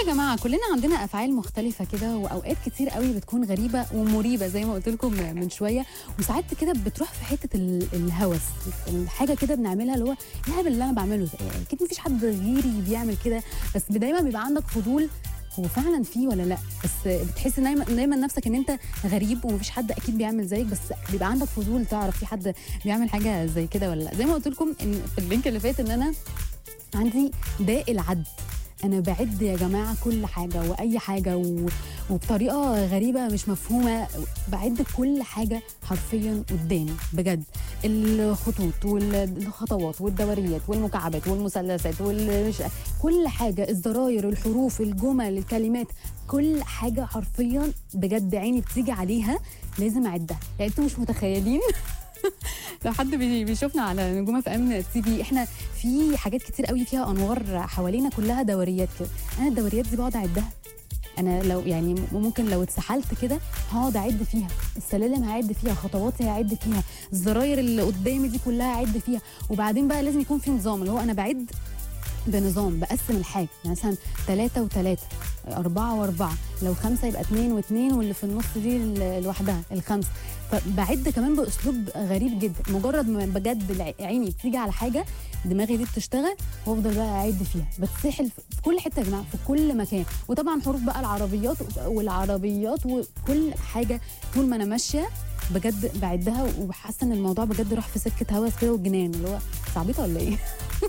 جماعه كلنا عندنا افعال مختلفه كده واوقات كتير قوي بتكون غريبه ومريبه زي ما قلت لكم من شويه وساعات كده بتروح في حته ال- الهوس الحاجه كده بنعملها اللي هو ايه الهبل اللي انا بعمله ده يعني اكيد مفيش حد غيري بيعمل كده بس دايما بيبقى عندك فضول هو فعلا فيه ولا لا بس بتحس دايما دايما نفسك ان انت غريب ومفيش حد اكيد بيعمل زيك بس بيبقى عندك فضول تعرف في حد بيعمل حاجه زي كده ولا لا زي ما قلت لكم ان في اللينك اللي فات ان انا عندي داء العد انا بعد يا جماعه كل حاجه واي حاجه و... وبطريقه غريبه مش مفهومه بعد كل حاجه حرفيا قدامي بجد الخطوط والخطوات والدوريات والمكعبات والمثلثات والمش كل حاجه الزراير الحروف الجمل الكلمات كل حاجه حرفيا بجد عيني بتيجي عليها لازم اعدها يعني انتوا مش متخيلين لو حد بي- بيشوفنا على نجوم اف ام تي في احنا في حاجات كتير قوي فيها انوار حوالينا كلها دوريات كده انا الدوريات دي بقعد اعدها انا لو يعني ممكن لو اتسحلت كده هقعد اعد فيها السلالم هعد فيها خطواتي هعد فيها الزراير اللي قدامي دي كلها هعد فيها وبعدين بقى لازم يكون في نظام اللي هو انا بعد بنظام بقسم الحاجه يعني مثلا ثلاثة وثلاثة أربعة وأربعة لو خمسة يبقى اتنين واتنين واللي في النص دي ال- لوحدها الخمسة فبعد كمان بأسلوب غريب جدا مجرد ما بجد الع- عيني بتيجي على حاجة دماغي دي بتشتغل وافضل بقى اعد فيها بتسحل في كل حته يا جماعه في كل مكان وطبعا حروف بقى العربيات والعربيات وكل حاجه طول ما انا ماشيه بجد بعدها وحاسه ان الموضوع بجد راح في سكه هوس كده وجنان اللي هو صعبيطه ولا ايه؟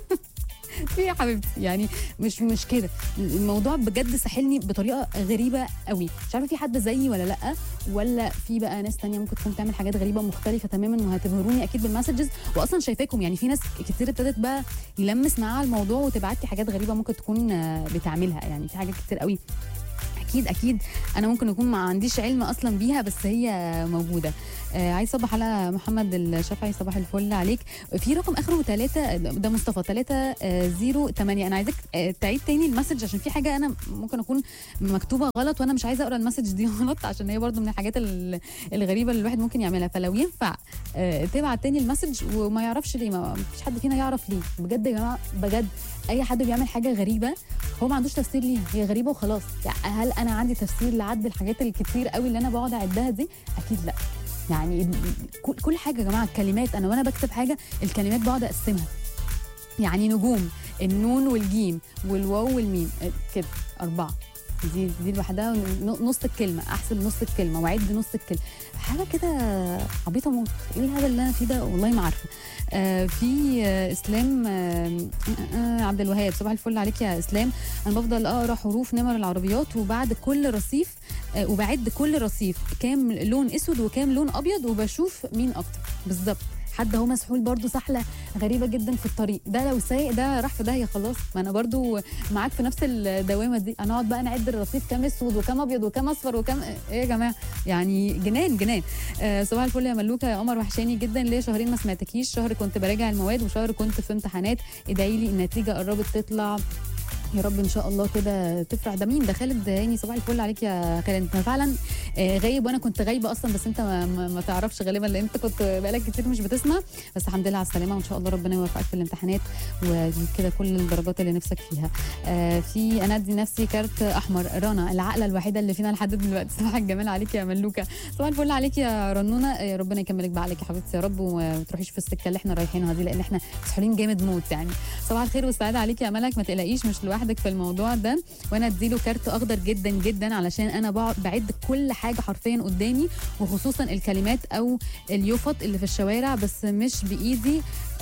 في يا حبيبتي يعني مش مش كده الموضوع بجد ساحلني بطريقه غريبه قوي مش عارفه في حد زيي ولا لا ولا في بقى ناس تانية ممكن تكون تعمل حاجات غريبه مختلفه تماما وهتبهروني اكيد بالمسجز واصلا شايفاكم يعني في ناس كتير ابتدت بقى يلمس معاها الموضوع وتبعت لي حاجات غريبه ممكن تكون آه، بتعملها يعني في حاجات كتير قوي اكيد اكيد انا ممكن اكون ما عنديش علم اصلا بيها بس هي موجوده آه عايز صباح على محمد الشافعي صباح الفل عليك في رقم اخره 3 ده مصطفى 3 0 8 انا عايزك آه تعيد تاني المسج عشان في حاجه انا ممكن اكون مكتوبه غلط وانا مش عايزه اقرا المسج دي غلط عشان هي برضو من الحاجات ال- الغريبه اللي الواحد ممكن يعملها فلو ينفع آه تبعت تاني المسج وما يعرفش ليه ما فيش حد فينا يعرف ليه بجد يا جماعه بجد اي حد بيعمل حاجه غريبه هو ما عندوش تفسير ليها هي غريبه وخلاص يعني هل انا عندي تفسير لعد الحاجات الكتير قوي اللي انا بقعد اعدها دي اكيد لا يعني ال- كل- كل حاجه يا جماعه الكلمات انا وانا بكتب حاجه الكلمات بقعد اقسمها يعني نجوم النون والجيم والواو والميم آه، كده اربعه دي دي لوحدها ن- نص الكلمه احسب نص الكلمه واعد نص الكلمه حاجه كده عبيطه موت ايه الهبل اللي انا فيه ده والله ما عارفه آه في آه اسلام آه آه عبد الوهاب صباح الفل عليك يا اسلام انا بفضل اقرا حروف نمر العربيات وبعد كل رصيف آه وبعد كل رصيف كام لون اسود وكام لون ابيض وبشوف مين اكتر بالظبط حد هو مسحول برضو سحله غريبه جدا في الطريق ده لو سايق ده راح في داهيه خلاص ما انا برضو معاك في نفس الدوامه دي هنقعد بقى نعد الرصيف كام اسود وكام ابيض وكام اصفر وكام ايه يا جماعه يعني جنان جنان آه صباح الفل يا ملوكه يا قمر وحشاني جدا ليه شهرين ما سمعتكيش شهر كنت براجع المواد وشهر كنت في امتحانات ادعي لي النتيجه قربت تطلع يا رب ان شاء الله كده تفرح ده مين ده خالد هاني صباح الفل عليك يا خالد انت فعلا آه، غايب وانا كنت غايبه اصلا بس انت ما, ما, ما تعرفش غالبا لان انت كنت بقالك كتير مش بتسمع بس الحمد لله على السلامه وان شاء الله ربنا يوفقك في الامتحانات وتجيب كده كل الدرجات اللي نفسك فيها آه، في انا ادي نفسي كارت احمر رنا العقله الوحيده اللي فينا لحد دلوقتي صباح الجمال عليك يا ملوكه صباح الفل عليك يا رنونه آه، ربنا يكملك بعقلك يا حبيبتي يا رب وما تروحيش في السكه اللي احنا رايحينها دي لان احنا مسحولين جامد موت يعني صباح الخير والسعاده عليك يا ملك ما تقلقيش مش لوحدك في الموضوع ده وانا اديله كارت اخضر جدا جدا علشان انا بقعد بعد كل حاجه حرفيا قدامي وخصوصا الكلمات او اليفط اللي في الشوارع بس مش بايدي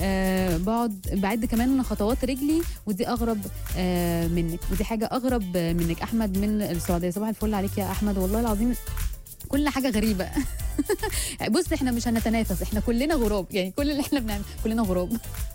آه بقعد بعد كمان خطوات رجلي ودي اغرب آه منك ودي حاجه اغرب منك احمد من السعوديه صباح الفل عليك يا احمد والله العظيم كل حاجه غريبه بص احنا مش هنتنافس احنا كلنا غراب يعني كل اللي احنا بنعمل كلنا غراب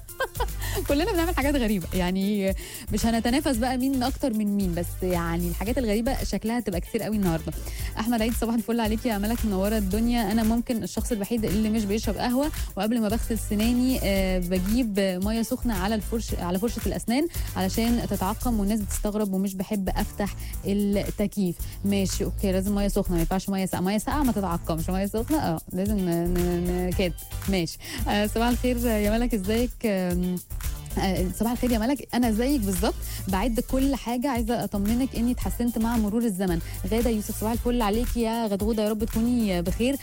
كلنا بنعمل حاجات غريبه يعني مش هنتنافس بقى مين اكتر من مين بس يعني الحاجات الغريبه شكلها هتبقى كتير قوي النهارده احمد عيد صباح الفل عليك يا ملك منوره الدنيا انا ممكن الشخص الوحيد اللي مش بيشرب قهوه وقبل ما بغسل سناني آه، بجيب ميه سخنه على الفرش على فرشه الاسنان علشان تتعقم والناس بتستغرب ومش بحب افتح التكييف ماشي اوكي لازم ميه سخنه ما ينفعش ميه ساقعه ميه ساقعه ما تتعقمش ميه سخنه اه لازم ن- ن- ن- كده ماشي آه، صباح الخير يا ملك ازيك آم، آه، صباح الخير يا ملك انا زيك بالظبط بعد كل حاجه عايزه اطمنك اني اتحسنت مع مرور الزمن غاده يوسف صباح الفل عليكي يا غدغوده يا رب تكوني بخير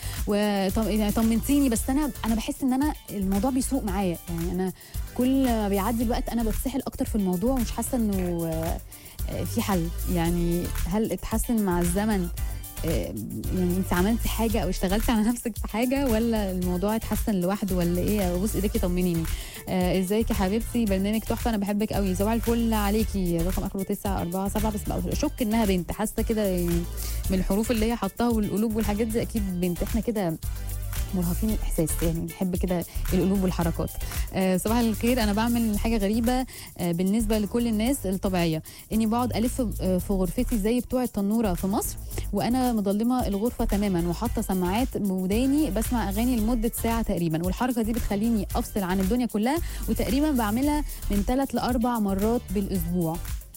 وطمنتيني بس انا انا بحس ان انا الموضوع بيسوق معايا يعني انا كل ما بيعدي الوقت انا بتسحل اكتر في الموضوع ومش حاسه انه آه، آه، في حل يعني هل اتحسن مع الزمن آه، يعني انت عملتي حاجه او اشتغلتي على نفسك في حاجه ولا الموضوع اتحسن لوحده ولا ايه بص ايديكي طمنيني آه، ازيك يا حبيبتي برنامج تحفه انا بحبك قوي صباح الفل عليكي رقم اخره 9 4 7 بس بقى اشك انها بنت حاسه كده يعني من الحروف اللي هي حطاها والقلوب والحاجات دي اكيد بنت احنا كده مرهفين الاحساس يعني نحب كده القلوب والحركات آه صباح الخير انا بعمل حاجه غريبه آه بالنسبه لكل الناس الطبيعيه اني بقعد الف آه، في غرفتي زي بتوع التنوره في مصر وانا مظلمه الغرفه تماما وحاطه سماعات بوداني بسمع اغاني لمده ساعه تقريبا والحركه دي بتخليني افصل عن الدنيا كلها وتقريبا بعملها من ثلاث لاربع مرات بالاسبوع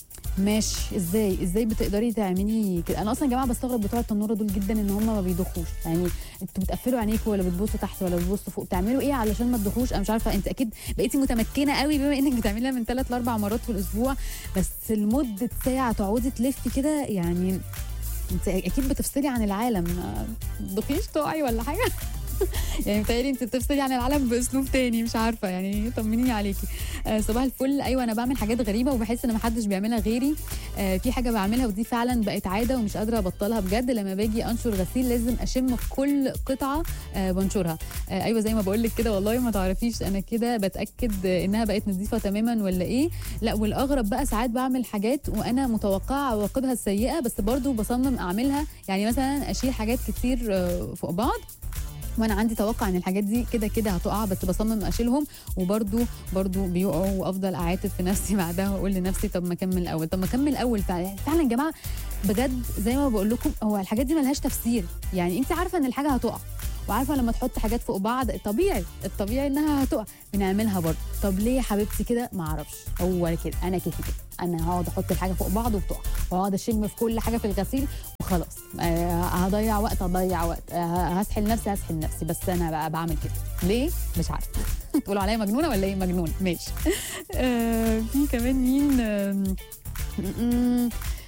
ماشي ازاي ازاي بتقدري تعملي كده انا اصلا يا جماعه بستغرب بتوع التنوره دول جدا ان هم ما بيضخوش يعني انتوا بتقفلوا عينيكوا ولا بتبصوا تحت ولا بتبصوا فوق بتعملوا ايه علشان ما تضخوش انا مش عارفه انت اكيد بقيتي متمكنه قوي بما انك بتعمليها من ثلاث لاربع مرات في الاسبوع بس لمده ساعه تقعدي تلفي كده يعني انت اكيد بتفصلي عن العالم ما تضخيش تقعي ولا حاجه يعني متهيألي انت بتفصلي عن العالم باسلوب تاني مش عارفه يعني طمنيني عليكي آه صباح الفل ايوه انا بعمل حاجات غريبه وبحس ان محدش بيعملها غيري آه في حاجه بعملها ودي فعلا بقت عاده ومش قادره ابطلها بجد لما باجي انشر غسيل لازم اشم كل قطعه آه بنشرها آه ايوه زي ما بقول لك كده والله ما تعرفيش انا كده بتاكد آه، انها بقت نظيفه تماما ولا ايه لا والاغرب بقى ساعات بعمل حاجات وانا متوقعه عواقبها السيئه بس برضو بصمم اعملها يعني مثلا اشيل حاجات كتير آه، فوق بعض وانا عندي توقع ان الحاجات دي كده كده هتقع بس بصمم اشيلهم وبرده برده بيقعوا وافضل اعاتب في نفسي بعدها واقول لنفسي طب ما اكمل الاول طب ما اكمل الاول فعلا فعلا يا جماعه بجد زي ما بقول لكم هو الحاجات دي ملهاش تفسير يعني انت عارفه ان الحاجه هتقع وعارفه لما تحط حاجات فوق بعض طبيعي الطبيعي انها هتقع بنعملها برضه طب ليه يا حبيبتي كده ما اعرفش هو كده انا كيفي كده انا هقعد احط الحاجه فوق بعض وبتقع واقعد اشم في كل حاجه في الغسيل وخلاص آه هضيع وقت هضيع وقت آه هسحل نفسي هسحل نفسي بس انا بقى بعمل كده ليه مش عارفه تقولوا عليا مجنونه ولا ايه مجنونه ماشي آه في كمان مين آم، م- م-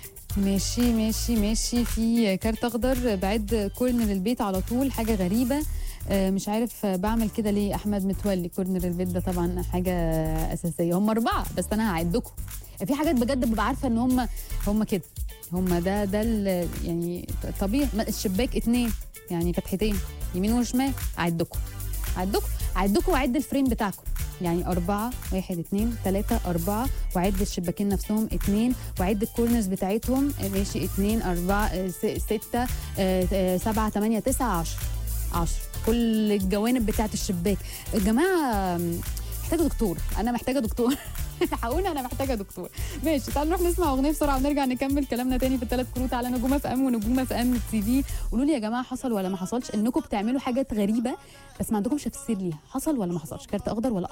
ماشي ماشي ماشي في كارت اخضر بعد كورنر البيت على طول حاجه غريبه آه، مش عارف آه، بعمل كده ليه احمد متولي كورنر البيت ده طبعا حاجه اساسيه هم اربعه بس انا هعدكم في حاجات بجد ببقى عارفه ان هم هم كده هم ده ده ال- يعني طبيعي ما- الشباك اتنين يعني فتحتين يمين وشمال اعدكم اعدكم اعدكم واعد الفريم بتاعكم يعني أربعة واحد اتنين تلاتة أربعة وعد الشباكين نفسهم اتنين وعد الكورنرز بتاعتهم آه، ماشي اتنين أربعة آه، س- ستة آه، آه، سبعة تمانية تسعة عشر عشر كل الجوانب بتاعت الشباك يا جماعة آم، محتاجة دكتور أنا محتاجة دكتور الحقوني أنا محتاجة دكتور ماشي تعالوا نروح نسمع أغنية بسرعة ونرجع نكمل كلامنا تاني في الثلاث كروت على نجوم اف ام ونجوم اف ام تي في قولوا لي يا جماعة حصل ولا ما حصلش إنكم بتعملوا حاجات غريبة بس ما عندكمش تفسير ليها حصل ولا ما حصلش كارت أخضر ولا